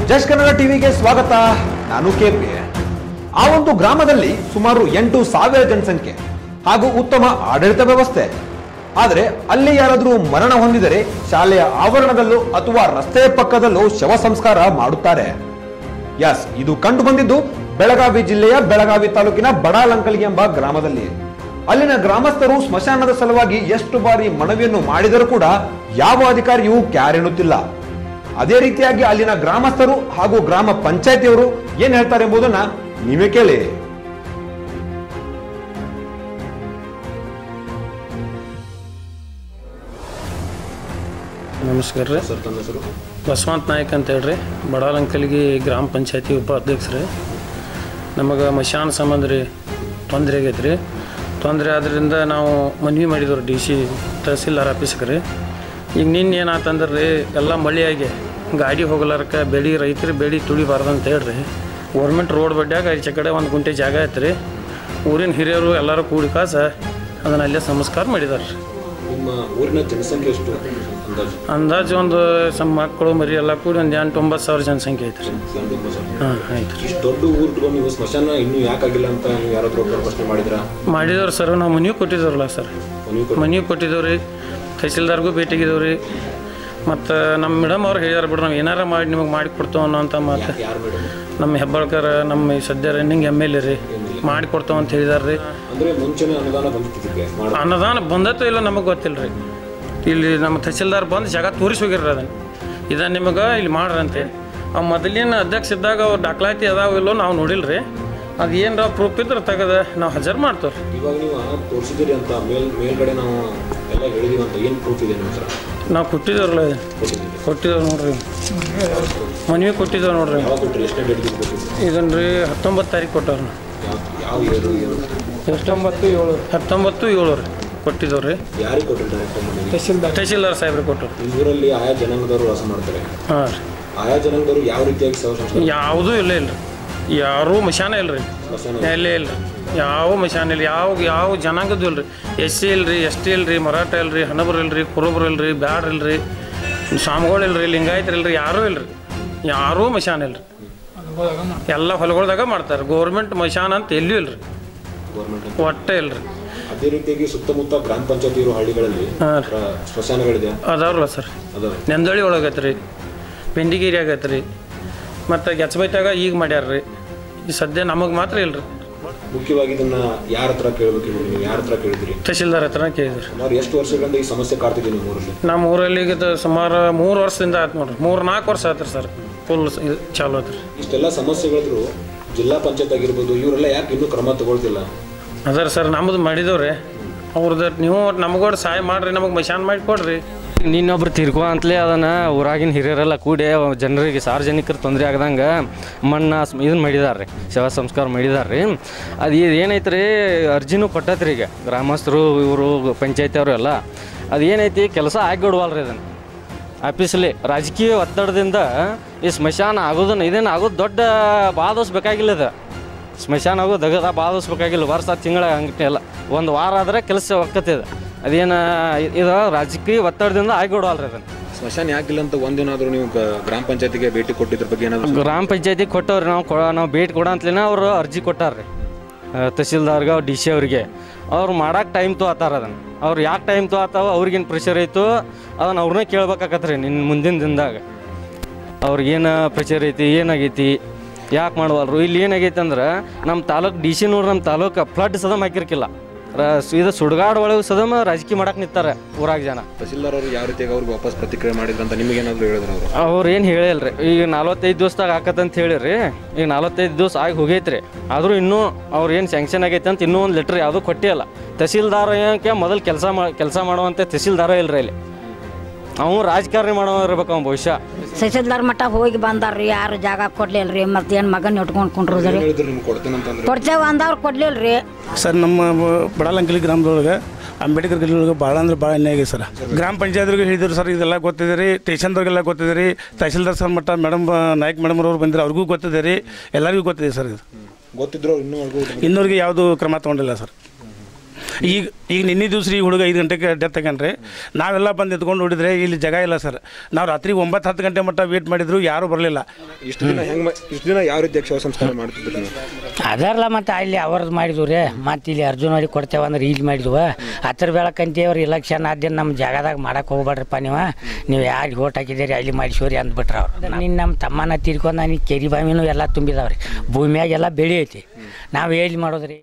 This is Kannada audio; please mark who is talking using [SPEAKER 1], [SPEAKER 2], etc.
[SPEAKER 1] ಜಸ್ಟ್ ಕನ್ನಡ ಟಿವಿಗೆ ಸ್ವಾಗತ ನಾನು ಕೆಪಿ ಆ ಒಂದು ಗ್ರಾಮದಲ್ಲಿ ಸುಮಾರು ಎಂಟು ಸಾವಿರ ಜನಸಂಖ್ಯೆ ಹಾಗೂ ಉತ್ತಮ ಆಡಳಿತ ವ್ಯವಸ್ಥೆ ಆದರೆ ಅಲ್ಲಿ ಯಾರಾದರೂ ಮರಣ ಹೊಂದಿದರೆ ಶಾಲೆಯ ಆವರಣದಲ್ಲೋ ಅಥವಾ ರಸ್ತೆಯ ಪಕ್ಕದಲ್ಲೋ ಶವ ಸಂಸ್ಕಾರ ಮಾಡುತ್ತಾರೆ ಎಸ್ ಇದು ಕಂಡು ಬಂದಿದ್ದು ಬೆಳಗಾವಿ ಜಿಲ್ಲೆಯ ಬೆಳಗಾವಿ ತಾಲೂಕಿನ ಬಡಾಲಂಕಲ್ಗಿ ಎಂಬ ಗ್ರಾಮದಲ್ಲಿ ಅಲ್ಲಿನ ಗ್ರಾಮಸ್ಥರು ಸ್ಮಶಾನದ ಸಲುವಾಗಿ ಎಷ್ಟು ಬಾರಿ ಮನವಿಯನ್ನು ಮಾಡಿದರೂ ಕೂಡ ಯಾವ ಅಧಿಕಾರಿಯೂ ಕ್ಯಾರ್ ಎನ್ನುತ್ತಿಲ್ಲ ಅದೇ ರೀತಿಯಾಗಿ ಅಲ್ಲಿನ ಗ್ರಾಮಸ್ಥರು ಹಾಗೂ ಗ್ರಾಮ ಪಂಚಾಯತಿಯವರು ಏನ್ ಹೇಳ್ತಾರೆ ಎಂಬುದನ್ನ ನೀವೇ ಕೇಳಿ
[SPEAKER 2] ನಮಸ್ಕಾರ ರೀ
[SPEAKER 3] ಸರ್ ತಮ್ಮ ಹೆಸರು
[SPEAKER 2] ಬಸವಂತ ನಾಯ್ಕ ಅಂತ ಹೇಳ್ರಿ ಬಡಾಲಂಕಲ್ಗಿ ಗ್ರಾಮ ಪಂಚಾಯತಿ ಉಪಾಧ್ಯಕ್ಷರು ನಮಗೆ ಮಶಾನ ಸಂಬಂಧ ರೀ ತೊಂದರೆ ಆಗೈತೆ ರೀ ತೊಂದರೆ ಆದ್ರಿಂದ ನಾವು ಮನವಿ ಮಾಡಿದವ್ರು ಡಿ ಸಿ ತಹಸೀಲ್ದಾರ್ ಆಫೀಸ್ಗೆ ರೀ ಈಗ ನಿನ್ನೆ ಏನಾತಂದ್ರೆ ರೀ ಎಲ್ಲ ಮಳೆಯಾಗಿ ಗಾಡಿ ಹೋಗ್ಲಾರಕ್ಕೆ ಬೆಳೆ ರೈತರು ಬೆಳೆ ತುಳಿಬಾರ್ದು ಅಂತ ಹೇಳ್ರಿ ಗೌರ್ಮೆಂಟ್ ರೋಡ್ ಬಡ್ಡ್ಯಾಗ ಈಚೆ ಕಡೆ ಒಂದು ಗುಂಟೆ ಜಾಗ ಐತೆ ರೀ ಊರಿನ ಹಿರಿಯರು ಎಲ್ಲರೂ ಕೂಡಿ ಕಾಸ ಅದನ್ನ ಅಲ್ಲೇ ಸಂಸ್ಕಾರ ಮಾಡಿದಾರೆ ರೀ
[SPEAKER 3] ನಿಮ್ಮ ಊರಿನ ಜನಸಂಖ್ಯೆ ಎಷ್ಟು ಅಂದಾಜು
[SPEAKER 2] ಅಂದಾಜು ಒಂದು ಸಮ ಮಕ್ಕಳು ಮರಿ ಎಲ್ಲ ಕೂಡಿ ಒಂದು ಎಂಟು ಒಂಬತ್ತು ಸಾವಿರ ಜನಸಂಖ್ಯೆ ಐತೆ ರೀ
[SPEAKER 3] ಒಂದು ಒಂಬತ್ತು ಸಾವಿರ.
[SPEAKER 2] ಹಾಂ ಆಯ್ತು ರೀ
[SPEAKER 3] ಇಷ್ಟು ದೊಡ್ಡ ಊರು ಇಟ್ಕೊಂಡು ನೀವು ಸ್ಮಶಾನ ಇನ್ನೂ ಯಾಕಾಗಿಲ್ಲ ಅಂತ ನೀವು ಯಾರಾದ್ರೂ ಒಬ್ಬರು ಪ್ರಶ್ನೆ ಮಾಡಿದ್ರಾ
[SPEAKER 2] ಮಾಡಿದವ್ರು ಸರ್ ನಾವು ಮನೆಯೂ ಕೊಟ್ಟಿದ್ದವ್ರಲ್ಲ ಸರ್
[SPEAKER 3] ಮನವಿ ಕೊಟ್ಟು
[SPEAKER 2] ಮನೆಯೂ ಕೊಟ್ಟಿದ್ದೇವೆ ರೀ ತಹಸೀಲ್ದಾರ್ಗೂ ಭೇಟಿಗಿದ್ದೇವೆ ರೀ ಮತ್ತು ನಮ್ಮ ಮೇಡಮ್ ಅವ್ರು ಹೇಳ್ಯಾರ ಬಿಡ್ರಿ ನಾವು ಏನಾರ ಮಾಡಿ ನಿಮಗೆ ಮಾಡಿ ಕೊಡ್ತೇವೆ ಅನ್ನೋ ಮಾತು
[SPEAKER 3] ಯಾರು ಮೇಡಮ್
[SPEAKER 2] ನಮ್ಮ ಹೆಬ್ಬಾಳ್ಕರ್ ನಮ್ಮ ಈ ಸದ್ಯ ರನ್ನಿಂಗ್ ಎಮ್ ಎಲ್ ಎ ರೀ ಮಾಡಿ ಕೊಡ್ತೇವೆ ಅಂತ ಹೇಳಿದಾರೆ ರೀ
[SPEAKER 3] ಅಂದ್ರೆ ಮುಂಚೆನೆ ಅನುದಾನ ಬಂದಿದ್ದಕ್ಕೆ ಮಾಡ
[SPEAKER 2] ಅನ್ನದಾನ ಬಂದತ್ತೋ ಇಲ್ಲ ನಮಗೆ ಗೊತ್ತಿಲ್ಲ ರೀ ಇಲ್ಲಿ ನಮ್ಮ ತಹಸೀಲ್ದಾರ್ ಬಂದು ಜಾಗ ತೋರಿಸಿ ಹೋಗಿರ್ರಿ ಅದನ್ನು ಇದನ್ನು ನಿಮಗೆ ಇಲ್ಲಿ ಮಾಡ್ರಂತೆ ಆ ಮೊದಲಿನ ಅಧ್ಯಕ್ಷ ಇದ್ದಾಗ ಅವ್ರು ದಾಖಲಾತಿ ಅದಾವ ಇಲ್ಲೋ ನಾವು ನೋಡಿಲ್ಲ ರೀ ಅದು ಏನರ ಪ್ರೂಫ್ ಇದ್ರೆ ತೆಗೆದು ನಾವು ಹಜಾರ್ ಮಾಡ್ತೇವೆ ರೀ
[SPEAKER 3] ಇವಾಗ ನೀವು ತೋರಿಸಿದಿರಿ ಅಂತ ಮೇಲ್ ಮೇಲ್ಗಡೆ ನಾವು ಎಲ್ಲ ಹೇಳಿದೀವಿ ಅಂತ ಏನು ಪ್ರೂಫ್ ಇದೆ ನಿಮ್ಮ ಹತ್ರ
[SPEAKER 2] ನಾವು ಕೊಟ್ಟಿದ್ದೇವ್ರಲ್ಲ ಇದು
[SPEAKER 3] ಕೊಟ್ಟಿದ್ದೀವಿ
[SPEAKER 2] ಕೊಟ್ಟಿದ್ದೇವೆ ನೋಡ್ರಿ ಮನವಿ ಕೊಟ್ಟಿದ್ದೇವೆ ನೋಡ್ರಿ
[SPEAKER 3] ಯಾವಾಗ ಕೊಟ್ಟರಿ ಎಷ್ಟನೇ ಡೇಟ್ಗೆ ಕೊಟ್ಟಿದ್ದೀವಿ
[SPEAKER 2] ಇದನ್ನು ರೀ ಹತ್ತೊಂಬತ್ತು ತಾರೀಕು ಕೊಟ್ಟವ್ರು
[SPEAKER 3] ಯಾವ ಯಾವ ಇಯರ್ ಏನು
[SPEAKER 2] ಹತ್ತೊಂಬತ್ತು ಏಳು ಹತ್ತೊಂಬತ್ತು ಏಳು ರೀ ಕೊಟ್ಟಿದ್ದೇವೆ ರೀ
[SPEAKER 3] ಯಾರಿಗೆ ಕೊಟ್ಟಿರಿ ಡೈರೆಕ್ಟ್ ಮನೆಗೆ
[SPEAKER 2] ತಹಸೀಲ್ದಾರ್ ತಹಸೀಲ್ದಾರ್ ಸಾಹೇಬ್ರಿಗೆ ಕೊಟ್ಟರು
[SPEAKER 3] ಈ ಊರಲ್ಲಿ ಆಯಾ ಜನಾಂಗದವರು ವಾಸ ಮಾಡ್ತಾರೆ
[SPEAKER 2] ಹಾಂ ರೀ
[SPEAKER 3] ಆಯಾ ಜನಾಂಗದವರು ಯಾವ ರೀತಿಯಾಗಿ ಶವ ಸಂಸ್ಕಾರ
[SPEAKER 2] ಯಾವುದೂ ಇಲ್ಲ ಇಲ್ಲ ರೀ ಯಾರೂ ಮಶಾನ ಇಲ್ಲ ರೀ
[SPEAKER 3] ಸ್ಮಶಾನ
[SPEAKER 2] ಎಲ್ಲೇ ಇಲ್ಲ ರೀ ಯಾವ ಮಶಾನ ಇಲ್ಲ ಯಾವ ಯಾವ ಜನಾಂಗದ್ದು ಇಲ್ಲ ರೀ ಎಸ್ ಸಿ ಇಲ್ಲ ರೀ ಎಸ್ ಟಿ ಇಲ್ಲ ರೀ ಮರಾಠ ಇಲ್ಲ ರೀ ಹಣಬರು ಇಲ್ಲ ರೀ ಕುರುಬರು ಇಲ್ಲ ರೀ ಬ್ಯಾಡ್ರ ಇಲ್ಲ ರೀ ಸ್ವಾಮಿಗಳು ಇಲ್ಲ ರೀ ಲಿಂಗಾಯತರು ಇಲ್ಲ ರೀ ಯಾರೂ ಇಲ್ಲ ರೀ ಯಾರೂ ಮಶಾನ ಇಲ್ಲ ರೀ ಎಲ್ಲ ಹೊಲಗಳ್ದಾಗ ಮಾಡ್ತಾರೆ ಗೌರ್ಮೆಂಟ್ ಮಶಾನ ಅಂತ ಎಲ್ಲೂ ಇಲ್ಲ ರೀ
[SPEAKER 3] ಗೌರ್ಮೆಂಟ್
[SPEAKER 2] ಒಟ್ಟೆ ಇಲ್ಲ ರೀ
[SPEAKER 3] ಅದೇ ರೀತಿಯಾಗಿ ಸುತ್ತಮುತ್ತ ಗ್ರಾಮ ಪಂಚಾಯತಿ ಇರೋ ಹಳ್ಳಿಗಳಲ್ಲಿ
[SPEAKER 2] ಹಾಂ ರೀ
[SPEAKER 3] ಪ್ರ- ಸ್ಮಶಾನಗಳಿದೆ
[SPEAKER 2] ಅದಾವ್ರಲ್ಲ ಸರ್
[SPEAKER 3] ಅದಾವೆ
[SPEAKER 2] ನೆಂದಳಿ ಒಳಗೈತೆ ರೀ ಬೆಂಡಿಗೇರಿ ಆಗೈತೆ ರೀ ಮತ್ತು ಗೆಚ್ಚಬೈತಾಗ ಈಗ ಮಾಡ್ಯಾರ ರೀ ಈ ಸದ್ಯ ನಮಗೆ ಮಾತ್ರ ಇಲ್ಲ ರೀ
[SPEAKER 3] ಮುಖ್ಯವಾಗಿ ಇದನ್ನ ಯಾರ ಹತ್ರ ಕೇಳಬೇಕು ನೀವು ಯಾರ ಹತ್ರ ಕೇಳಿದ್ರಿ
[SPEAKER 2] ತಹಸೀಲ್ದಾರ್ ಹತ್ರ ಕೇಳಿದ್ರಿ
[SPEAKER 3] ಸುಮಾರು ಎಷ್ಟು ವರ್ಷಗಳಿಂದ ಈ ಸಮಸ್ಯೆ ಕಾಡ್ತಿದೆ ನಿಮ್ಮ ಊರಲ್ಲಿ
[SPEAKER 2] ನಮ್ಮ ಊರಲ್ಲಿ ಈಗ ಇದು ಸುಮಾರು ಮೂರು ವರ್ಷದಿಂದ ಆಯ್ತು ನೋಡ್ರಿ ಮೂರು ನಾಲ್ಕು ವರ್ಷ ಆಯ್ತು ಸರ್ ಫುಲ್ ಇದು ಚಾಲು ಆಯ್ತು ರೀ
[SPEAKER 3] ಇಷ್ಟೆಲ್ಲ ಸಮಸ್ಯೆಗಳಿದ್ರು ಜಿಲ್ಲಾ ಪಂಚಾಯತ್ ಆಗಿರ್ಬೋದು ಇವರೆಲ್ಲ ಯಾಕೆ ಇನ್ನೂ ಕ್ರಮ ತಗೊಳ್ತಿಲ್ಲ
[SPEAKER 2] ಅದರ ಸರ್ ನಮ್ಮದು ಮಾಡಿದವ್ರಿ ಅವ್ರದ್ದು ನೀವು ನಮಗೋಡ್ ಸಹಾಯ ಮಾಡಿರಿ ನಮಗೆ ಮಶಾನ್ ಮಾಡಿ ಕೊಡ್ರಿ
[SPEAKER 4] ನಿನ್ನೊಬ್ರು ತಿರ್ಕೋ ಅಂತಲೇ ಅದನ್ನು ಊರಾಗಿನ ಹಿರಿಯರೆಲ್ಲ ಕೂಡಿ ಜನರಿಗೆ ಸಾರ್ವಜನಿಕರು ತೊಂದರೆ ಆಗದಂಗೆ ಮಣ್ಣು ಇದನ್ನ ಮಾಡಿದಾರೆ ರೀ ಶವ ಸಂಸ್ಕಾರ ಮಾಡಿದಾರೆ ರೀ ಅದು ಏನೈತೆ ರೀ ಅರ್ಜಿನೂ ಕೊಟ್ಟತ್ರಿ ಈಗ ಗ್ರಾಮಸ್ಥರು ಇವರು ಪಂಚಾಯತಿ ಅವರು ಎಲ್ಲ ಅದು ಏನೈತಿ ಕೆಲಸ ಆಗಿಬಿಡ್ವಲ್ರಿ ಅದನ್ನು ಆಫೀಸಲ್ಲಿ ರಾಜಕೀಯ ಒತ್ತಡದಿಂದ ಈ ಸ್ಮಶಾನ ಆಗೋದನ್ನ ಇದೇನು ಆಗೋದು ದೊಡ್ಡ ಭಾಳ ದಿವಸ ಬೇಕಾಗಿಲ್ಲ ಇದು ಸ್ಮಶಾನ ಆಗೋದು ದಗದ ಭಾಳ ದಿವಸ ಬೇಕಾಗಿಲ್ಲ ವರ್ಷ ತಿಂಗಳ ಹಂಗೆ ಎಲ್ಲ ಒಂದು ವಾರ ಆದರೆ ಕೆಲಸ ಒಕ್ಕತ್ತಿದೆ ಅದೇನು ಇದು ರಾಜಕೀಯ ಒತ್ತಡದಿಂದ ಆಗಿಬಿಡವಲ್ರಿ ಅದನ್ನು
[SPEAKER 3] ಸ್ಮಶಾನ ಯಾಕಿಲ್ಲ ಅಂತ ಒಂದಿನಾದ್ರೂ ನೀವು ಗ- ಗ್ರಾಮ ಪಂಚಾಯತಿಗೆ ಭೇಟಿ ಕೊಟ್ಟಿದ್ರ ಬಗ್ಗೆ ಏನಾದ್ರು
[SPEAKER 4] ಗ್ರಾಮ ಪಂಚಾಯತಿ ಕೊಟ್ಟವ್ರಿ ನಾವು ಕೊ ನಾವು ಭೇಟಿ ಕೊಡಂತಲೇನ ಅವರು ಅರ್ಜಿ ಕೊಟ್ಟಾರ್ರಿ ತಹಸೀಲ್ದಾರ್ಗೆ ಅವ್ರು ಡಿ ಸಿ ಅವ್ರಿಗೆ ಅವ್ರು ಮಾಡಕ್ಕೆ ಟೈಮ್ ತೊಗೊತಾರ ಅದನ್ನು ಅವ್ರು ಯಾಕೆ ಟೈಮ್ ತೊಗೊತಾವ ಅವ್ರಿಗೇನು ಪ್ರೆಷರ್ ಐತು ಅದನ್ನು ಅವ್ರನ್ನೇ ಕೇಳ್ಬೇಕಾಕತ್ರಿ ನಿನ್ನ ಮುಂದಿನ ದಿನದಾಗ ಅವ್ರಿಗೇನು ಪ್ರೆಷರ್ ಐತಿ ಏನಾಗೈತಿ ಯಾಕೆ ಮಾಡವಲ್ರು ಇಲ್ಲಿ ಏನಾಗೈತೆ ಅಂದ್ರೆ ನಮ್ಮ ತಾಲೂಕು ಡಿ ಸಿ ನೋಡಿ ನಮ್ಮ ತಾಲೂಕು ಫ್ಲಡ್ ಸದಮ್ ಹಾಕಿರ್ಕಿಲ್ಲ ರ ಇದು ಸುಡ್ಗಾಡ್ ಒಳಗೆ ಸದಮ ರಾಜಕೀಯ ಮಾಡಕ್ಕೆ ನಿಂತಾರೆ ಊರಾಗ ಜನ
[SPEAKER 3] ತಹಸೀಲ್ದಾರ್ ಅವರು ಯಾವ ರೀತಿಯಾಗಿ ಅವ್ರಿಗೆ ವಾಪಸ್ ಪ್ರತಿಕ್ರಿಯೆ ಮಾಡಿದ್ರು ಅಂತ ನಿಮಗೇನಾದ್ರು ಹೇಳಿದ್ರು ಅವರು
[SPEAKER 4] ಅವ್ರು ಏನು ಹೇಳಿಲ್ರಿ ಈಗ ನಲ್ವತ್ತೈದು ದಿವಸದಾಗ ಆಕತ್ತಂತ ಹೇಳಿರಿ ಈಗ ನಲ್ವತ್ತೈದು ದಿವಸ ಆಗಿ ಹೋಗೈತ್ರಿ ಆದರೂ ಇನ್ನೂ ಅವ್ರು ಏನು ಸ್ಯಾಂಕ್ಷನ್ ಆಗೈತೆ ಅಂತ ಇನ್ನೂ ಒಂದು ಲೆಟ್ರ್ ಯಾವುದೂ ಕೊಟ್ಟಿಲ್ಲ ತಹಸೀಲ್ದಾರ್ ಏನಕ್ಕೆ ಮೊದಲು ಕೆಲಸ ಮಾ ಕೆಲಸ ಮಾಡುವಂಥ ತಹಸೀಲ್ದಾರ ಇಲ್ರಿ ಇಲ್ಲಿ ಅವನು ರಾಜಕಾರಣಿ ಮಾಡೋ ಇರ್ಬೇಕು ಅವ್ನು ಭವಿಷ್ಯ
[SPEAKER 5] ತಹಸೀಲ್ದಾರ್ ಮಟ್ಟ ಹೋಗಿ ಬಂದಾರ್ರಿ ಯಾರು ಜಾಗ ಕೊಡ್ಲಿಲ್ರಿ ಮತ್ತೆ ಏನು ಮಗನ ಇಟ್ಕೊಂಡು ಕುಂಡ್ರದ್ರಿ
[SPEAKER 3] ಹೇಳಿದ್ರು ನಿಮ್ಗೆ ಕೊಡ್ತೇನಂತಂದ್ರೆ
[SPEAKER 5] ಕೊಡ್ತೇವೆ ಅಂದವ್ರು ಕೊಡ್ಲಿಲ್ರಿ
[SPEAKER 6] ಸರ್ ನಮ್ಮ ಬಡಾಲಂಕಲಿ ಗ್ರಾಮದೊಳಗೆ ಅಂಬೇಡ್ಕರ್ ಗಲ್ಲಿಯೊಳಗೆ ಭಾಳ ಅಂದ್ರೆ ಭಾಳ ಅನ್ಯಾಯ ಆಗಿದೆ ಸರ್ ಗ್ರಾಮ ಪಂಚಾಯತ್ರಿಗೆ ಹೇಳಿದ್ರು ಸರ್ ಇದೆಲ್ಲ ಗೊತ್ತಿದೆ ರೀ ಸ್ಟೇಷನ್ದವ್ರಿಗೆಲ್ಲ ಗೊತ್ತಿದೆ ರೀ ತಹಸೀಲ್ದಾರ್ ಸರ್ ಮಟ್ಟ ಮೇಡಮ್ ನಾಯಕ್ ಮೇಡಮ್ ಅವ್ರು ಬಂದಿರೋ ಅವ್ರಿಗೂ ಗೊತ್ತಿದೆ ರೀ ಎಲ್ಲರಿಗೂ ಗೊತ್ತಿದೆ ಸರ್ ಇದು
[SPEAKER 3] ಗೊತ್ತಿದ್ರು ಅವ್ರು ಇನ್ನೂ ಅವ್ರಿಗೂ
[SPEAKER 6] ಇನ್ನೂರಿಗೆ ಯಾವುದು ಕ್ರಮ ತೊಗೊಂಡಿಲ್ಲ ಸರ್ ಈಗ ಈಗ ನಿನ್ನೆ ದಿವಸ ಈ ಹುಡುಗ ಐದು ಗಂಟೆಗೆ ಡೆತ್ ಆಗ್ಯಾನ್ರಿ ನಾವೆಲ್ಲ ಬಂದು ಎತ್ಕೊಂಡು ನೋಡಿದ್ರೆ ಇಲ್ಲಿ ಜಾಗ ಇಲ್ಲ ಸರ್ ನಾವು ರಾತ್ರಿ ಒಂಬತ್ತು ಹತ್ತು ಗಂಟೆ ಮಟ್ಟ ವೇಟ್ ಮಾಡಿದ್ರು ಯಾರೂ ಬರಲಿಲ್ಲ
[SPEAKER 3] ಇಷ್ಟು ದಿನ ಹೆಂಗೆ ಇಷ್ಟು ದಿನ ಯಾವ ರೀತಿ ಶವ ಸಂಸ್ಕಾರ ಮಾಡ್ತಿದ್ರಿ ನೀವು
[SPEAKER 7] ಅದರಲ್ಲ ಮತ್ತು ಅಲ್ಲಿ ಅವ್ರದ್ದು ಮಾಡಿದ್ವು ರೀ ಮತ್ತು ಇಲ್ಲಿ ಅರ್ಜುನವ್ರಿಗೆ ಕೊಡ್ತೇವೆ ಅಂದ್ರೆ ಇಲ್ಲಿ ಮಾಡಿದ್ವು ಹತ್ರ ಬೆಳಕಂತೀವ್ರಿ ಇಲೆಕ್ಷನ್ ಆದ್ಯನ ನಮ್ಮ ಜಾಗದಾಗ ಮಾಡಕ್ಕೆ ಹೋಗ್ಬೇಡ್ರಪ್ಪ ನೀವು ನೀವು ಯಾರಿಗೆ ಓಟ್ ಹಾಕಿದ್ದೀರಿ ಅಲ್ಲಿ ಮಾಡಿಸೋರಿ ಅಂದ್ಬಿಟ್ರೆ ಅವ್ರು ನಿನ್ನ ನಮ್ಮ ತಮ್ಮನ ತೀರ್ಕೊಂಡು ನನಗೆ ಕೆರಿ ಬಾವಿನೂ ಎಲ್ಲ ತುಂಬಿದಾವ್ರಿ ಭೂಮಿಯಾಗೆಲ್ಲ ಬೆಳೆ ಐತಿ ನಾವು ಎಲ್ಲಿ ಮಾಡೋದ್ರಿ